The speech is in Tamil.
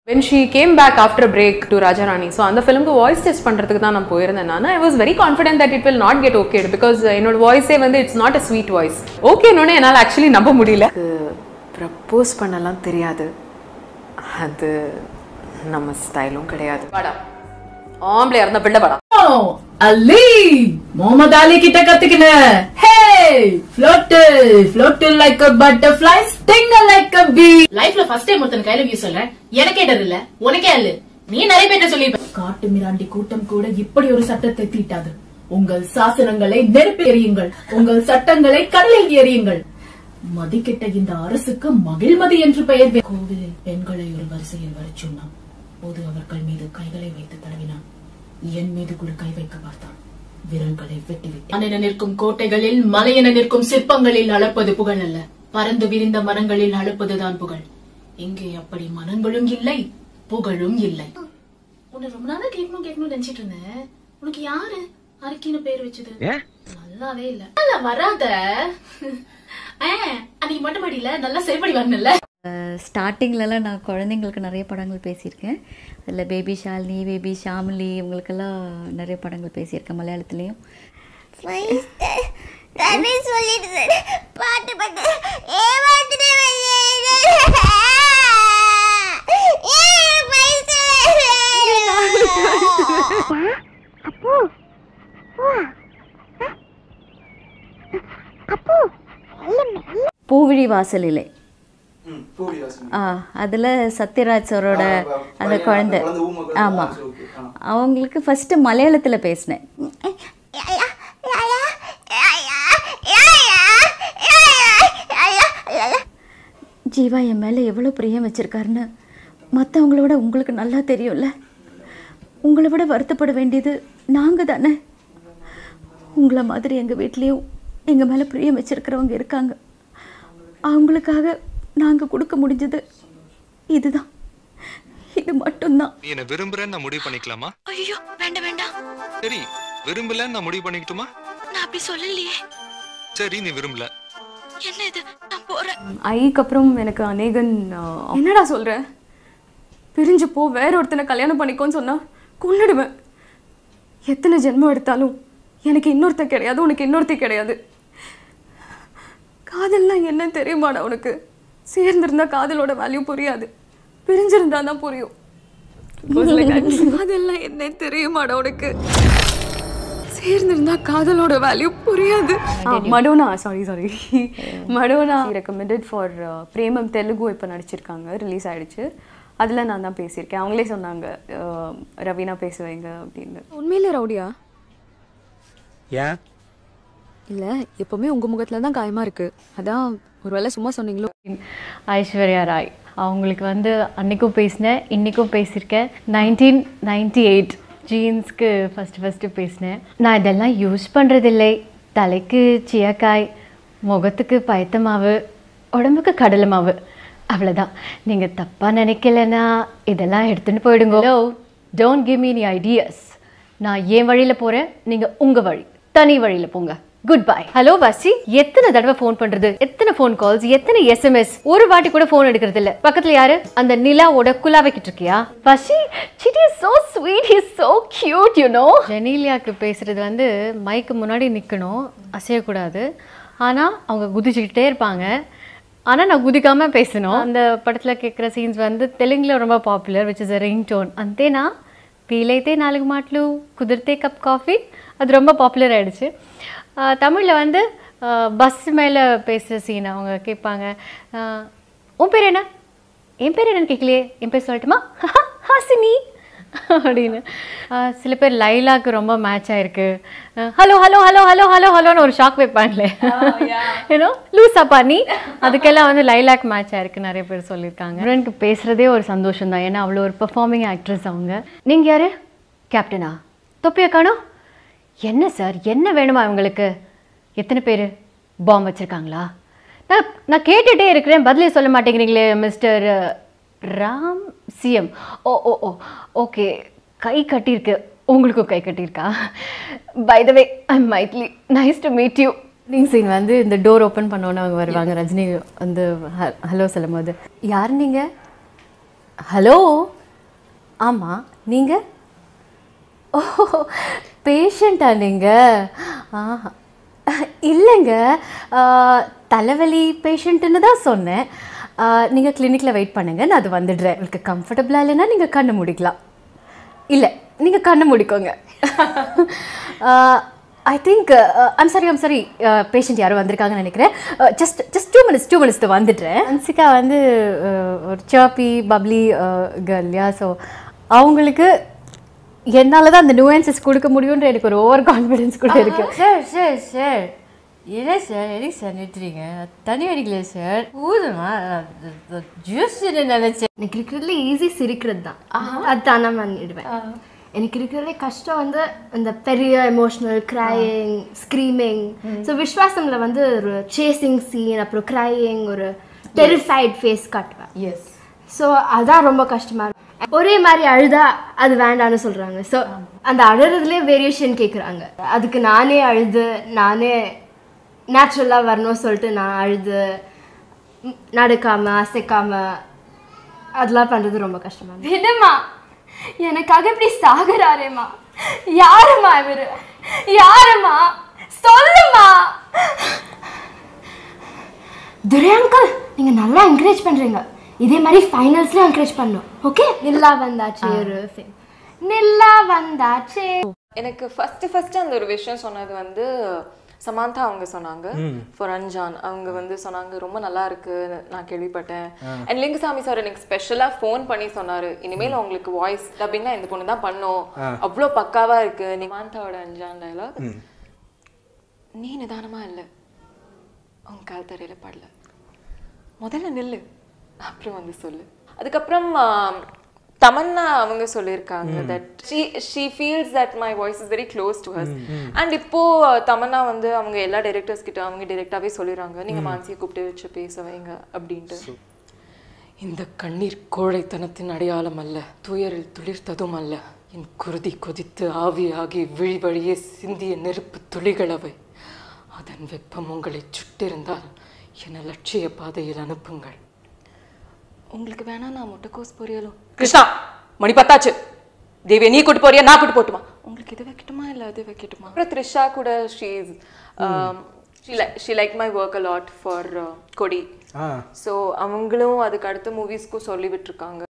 when she came back after a break to Rajarani so அந்த ஃபிலிம்க்கு வாய்ஸ் டெஸ்ட் பண்ணுறதுக்கு தான் நான் போயிருந்தேன் நான் I was very confident that it will not get okay because என்னோட வாய்ஸே வந்து it's not a sweet voice ஓகேன்னு என்னால் ஆக்சுவலி நம்ப முடியல ப்ரப்போஸ் பண்ணலாம் தெரியாது அது நம்ம ஸ்டைலும் கிடையாது வாடா ஆம்பளை இருந்த பிள்ளை வாடா அலி முகமது அலி கிட்ட கத்துக்கின hey float float like a butterfly sting like a bee லைஃப்ல ஃபர்ஸ்ட் டைம் ஒருத்தன் கையில வியூ சொல்றேன் எனக்கே டர் இல்ல உனக்கே அல்ல நீ நிறைய பேர்ட்ட சொல்லிருப்ப காட்டு மிராண்டி கூட்டம் கூட இப்படி ஒரு சட்டத்தை தீட்டாது உங்கள் சாசனங்களை நெருப்பில் எறியுங்கள் உங்கள் சட்டங்களை கடலில் எறியுங்கள் மதிக்கிட்ட இந்த அரசுக்கு மகிழ்மதி என்று பெயர் வே- கோவிலில் பெண்களை ஒரு வரிசையில் வரச் சொன்னான் போது அவர்கள் மீது கைகளை வைத்து தடவினான் என் மீது கூட கை வைக்க பார்த்தான் விரல்களை வெட்டி விட்டு அண்ணென நிற்கும் கோட்டைகளில் மலையென நிற்கும் சிற்பங்களில் அளப்பது புகழ் அல்ல பறந்து விரிந்த மரங்களில் அளப்பதுதான் புகழ் இங்கே அப்படி மனங்களும் இல்லை புகழும் இல்லை உன்னை ரொம்ப நாளா கேட்கணும் கேட்கணும் நினைச்சிட்டு இருந்தேன் உனக்கு யாரு அரிக்கின்னு பேர் வச்சது நல்லாவே இல்ல இல்ல வராத ஆ, அன்னைக்கு மொட்டை மாடியில நல்லா செருப்படி வரணும்ல ஸ்டார்டிங்லலாம் நான் குழந்தைங்களுக்கு நிறைய படங்கள் பேசியிருக்கேன் அதில் பேபி ஷாலினி பேபி ஷாமிலி இவங்களுக்கெல்லாம் நிறைய படங்கள் பேசியிருக்கேன் மலையாளத்துலேயும் கதை சொல்லிட்டு பாட்டு பாட்டு ஏமாத்திட்டு அப்போ அப்போ பூவிழி வாசலிலே ஆ அதில் சத்யராஜ் சரோட அந்த குழந்தை ஆமாம் அவங்களுக்கு ஃபஸ்ட்டு மலையாளத்தில் பேசினேன் ஜீவா என் மேலே எவ்வளோ பிரியம் வச்சுருக்காருன்னு மற்றவங்களோட உங்களுக்கு நல்லா தெரியும்ல உங்களை விட வருத்தப்பட வேண்டியது நாங்கள் தானே உங்களை மாதிரி எங்கள் வீட்லேயும் எங்கள் மேலே பிரியம் வச்சுருக்கிறவங்க இருக்காங்க அவங்களுக்காக நாங்கள் கொடுக்க முடிஞ்சது இதுதான் இது மட்டும்தான் நீ என்ன விரும்புறேன்னு நான் முடிவு பண்ணிக்கலாமா ஐயோ வேண்டாம் வேண்டாம் சரி விரும்பலன்னு நான் முடிவு பண்ணிக்கட்டுமா நான் அப்படி சொல்லலையே சரி நீ விரும்பல என்ன இது நான் போறேன் ஐக்கு அப்புறம் எனக்கு அநேகன் ஆஹ், என்னடா சொல்ற பிரிஞ்சு போ வேற ஒருத்தனை கல்யாணம் பண்ணிக்கோன்னு சொன்னா கொன்னுடுவேன் எத்தனை ஜென்மம் எடுத்தாலும் எனக்கு இன்னொருத்தன் கிடையாது உனக்கு இன்னொருத்தி கிடையாது காதல்னா என்ன தெரியுமாடா உனக்கு சேர்ந்திருந்தா காதலோட வேல்யூ புரியாது பிரிஞ்சிருந்தா தான் புரியும் காதல்னா என்ன தெரியுமாடா உனக்கு சேர்ந்திருந்தா காதலோட வேல்யூ புரியாது Madonna sorry sorry Madonna recommended for Premam Telugu இப்போ நடிச்சிருக்காங்க ரிலீஸ் ஆயிடுச்சு அதில் நான் தான் பேசியிருக்கேன் அவங்களே சொன்னாங்க அஹ், ரவீனா பேசுவீங்க அப்படின்னு உண்மையிலே ரவுடியா ஏன் இல்லை எப்போவுமே உங்கள் முகத்தில் தான் காயமாக இருக்குது அதான் ஒருவேளை சும்மா சொன்னீங்களோ ஐஸ்வர்யா ராய் அவங்களுக்கு வந்து அன்னைக்கும் பேசினேன் இன்றைக்கும் பேசியிருக்கேன் நைன்டீன் நைன்டி எயிட் ஜீன்ஸ்க்கு ஃபஸ்ட்டு ஃபஸ்ட்டு பேசினேன் நான் இதெல்லாம் யூஸ் பண்ணுறதில்லை தலைக்கு சியக்காய் முகத்துக்கு பயத்த மாவு உடம்புக்கு கடலை மாவு அவ்வளோதான் நீங்கள் தப்பாக நினைக்கலன்னா இதெல்லாம் எடுத்துன்னு போயிடுங்க ஹலோ டோன்ட் கிவ் மீ நீ ஐடியாஸ் நான் என் வழியில் போகிறேன் நீங்கள் உங்கள் வழி தனி வழியில் போங்க குட் பை ஹலோ வசி எத்தனை தடவை ஃபோன் பண்றது எத்தனை ஃபோன் கால்ஸ் எத்தனை எஸ்எம்எஸ் ஒரு வாட்டி கூட ஃபோன் எடுக்கிறது இல்ல பக்கத்துல யாரு அந்த நிலாவோட குலா வைக்கிட்டு இருக்கியா வசி city is so sweet is so cute you know ஜெனீலியாக்கு பேசுறது வந்து மைக்கு முன்னாடி நிக்கணும் அசையக்கூடாது ஆனா அவங்க குதிச்சுக்கிட்டே இருப்பாங்க ஆனா நான் குதிக்காம பேசணும் அந்த படத்துல கேட்குற சீன்ஸ் வந்து தெலுங்குல ரொம்ப popular which is a ring tone అంతేనా వీలైతే నాలుగు మాటలు కుదిరితే కప్ కాఫీ அது ரொம்ப பாப்புலர் ஆயிடுச்சு தமிழில் வந்து பஸ் மேலே பேசுகிற சீன் அவங்க கேட்பாங்க ஆஹ், உன் பேர் என்ன என் பேர் என்னன்னு கேட்கலையே என் பேர் சொல்லட்டுமா ஹாசினி அப்படின்னு ஆஹ், சில பேர் லைலாக்கு ரொம்ப மேட்ச் ஆயிருக்கு hello hello hello hello hello ஹலோன்னு ஒரு ஷாக் வைப்பாங்களே ஏன்னோ லூசா பண்ணி அதுக்கெல்லாம் வந்து லைலாக் மேட்ச் ஆயிருக்கு நிறைய பேர் சொல்லியிருக்காங்க எனக்கு பேசுகிறதே ஒரு சந்தோஷம் தான் ஏன்னா அவ்வளோ ஒரு பெர்ஃபார்மிங் ஆக்ட்ரஸ் அவங்க நீங்கள் யாரு கேப்டனா தொப்பியை காணோம் என்ன சார் என்ன வேணுமா இவங்களுக்கு எத்தனை பேர் பாம் வச்சுருக்காங்களா நான் நான் கேட்டுகிட்டே இருக்கிறேன் பதிலே சொல்ல மாட்டேங்கிறீங்களே mister Ram CM oh oh oh okay கை கட்டியிருக்கு உங்களுக்கும் கை கட்டியிருக்கா by the way I mightily nice to meet you நீங்க சீன் வந்து இந்த டோர் ஓப்பன் பண்ணோன்னே அவங்க வருவாங்க ரஜினி வந்து ஹலோ சொல்லும் போது யார் நீங்கள் ஹலோ ஆமாம் நீங்கள் ஓ பேஷண்ட்டா நீங்கள் ஆஹா இல்லைங்க ஆ, தலைவலி பேஷண்ட்டுன்னு தான் சொன்னேன் நீங்கள் கிளினிக்கில் வெயிட் பண்ணுங்க நான் அது வந்துடுறேன் உங்களுக்கு கம்ஃபர்டபுளாக இல்லைன்னா நீங்கள் கண்ணை முடிக்கலாம் இல்லை நீங்கள் கண்ணை முடிக்கோங்க I think I'm sorry I'm sorry patient யாரோ வந்திருக்காங்கன்னு நினைக்கிறேன் just just two minutes two minutes வந்துடுறேன் அன்சிகா வந்து uh, ஒரு சாப்பி பப்ளி கேர்ல்யா ஸோ அவங்களுக்கு என்னால் தான் அந்த நியூவன்சஸ் கொடுக்க முடியுன்ற எனக்கு ஒரு ஓவர் கான்ஃபிடன்ஸ் கூட இருக்கு சார் சார் சார் இல்லை சார் எதுக்கு சார் நிறுத்துறீங்க தண்ணி அடிக்கல சார் ஊதுமா ஜூஸ் நினைச்சேன் எனக்கு இருக்கிறதுல ஈஸி சிரிக்கிறது தான் அதுதான் நான் பண்ணிடுவேன் எனக்கு இருக்கிறதுல கஷ்டம் வந்து இந்த பெரிய எமோஷனல் கிரையிங் ஸ்க்ரீமிங் ஸோ விஸ்வாசம்ல வந்து ஒரு சேசிங் சீன் அப்புறம் கிரையிங் ஒரு டெரிஃபைட் ஃபேஸ் காட்டுவேன் எஸ் ஸோ அதான் ரொம்ப கஷ்டமா இருக்கும் ஒரே மாதிரி அழுதா அது வேண்டாம்னு சொல்றாங்க ஸோ அந்த அழுறதுலேயே வேரியேஷன் கேட்குறாங்க அதுக்கு நானே அழுது நானே நேச்சுரலாக வரணும்னு சொல்லிட்டு நான் அழுது ம், நடக்காம அசைக்காம அதெல்லாம் பண்ணுறது ரொம்ப கஷ்டமா இருக்கு. விடுமா எனக்காக இப்படி சாகுறாரேம்மா யாருமா இவரு யாருமா சொல்லுமா துரை அங்கிள் நீங்க நல்லா என்கரேஜ் பண்றீங்க இதே மாதிரி ஃபைனல்ஸ்ல என்கரேஜ் பண்ணும் ஓகே நில்லா வந்தாச்சு ஒரு film. நில்லா வந்தாச்சு எனக்கு ஃபர்ஸ்ட் ஃபர்ஸ்ட் அந்த ஒரு விஷயம் சொன்னது வந்து சமாந்தா அவங்க சொன்னாங்க ஃபார் அஞ்சான் அவங்க வந்து சொன்னாங்க ரொம்ப நல்லா இருக்கு நான் கேள்விப்பட்டேன் அண்ட் லிங்குசாமி சார் எனக்கு ஸ்பெஷலா ஃபோன் பண்ணி சொன்னாரு இனிமேல் உங்களுக்கு வாய்ஸ் டப்பிங்னா இந்த பொண்ணு தான் பண்ணும் அவ்வளோ பக்காவா இருக்கு நீ சமாந்தாவோட அஞ்சான் டயலாக் நீ நிதானமா இல்ல உன் கால் தரையில படல முதல்ல நில்லு அப்புறம் வந்து சொல்லு அதுக்கப்புறம் ஆம், தமன்னா அவங்க சொல்லியிருக்காங்க that she she feels that my voice is very close to hers and இப்போ தமன்னா வந்து அவங்க எல்லா டைரக்டர்ஸ் கிட்ட அவங்க டைரக்டாவே சொல்லிடுறாங்க நீங்க மானசியை கூப்பிட்டு வச்சு பேச வைங்க அப்படின்ட்டு இந்த கண்ணீர் கோழைத்தனத்தின் அடையாளம் அல்ல துயரில் துளிர்த்ததும் அல்ல என் குருதி கொதித்து ஆவியாகி விழி வழியே சிந்திய நெருப்பு துளிகள் அவை அதன் வெப்பம் உங்களை சுட்டிருந்தால் என லட்சிய பாதையில் அனுப்புங்கள் உங்களுக்கு வேணா நான் முட்டைக்கோஸ் பொரியலும் கிருஷ்ணா மணி பத்தாச்சு தேவியை நீ கூட்டு போறியா நான் கூட்டு போட்டுமா உங்களுக்கு இது வைக்கட்டுமா இல்லை அது வைக்கட்டுமா அப்புறம் த்ரிஷா கூட she's she like my work a lot for Kodi ah so அவங்களும் அதுக்கு அடுத்த மூவிஸ்க்கும் சொல்லி விட்டுருக்காங்க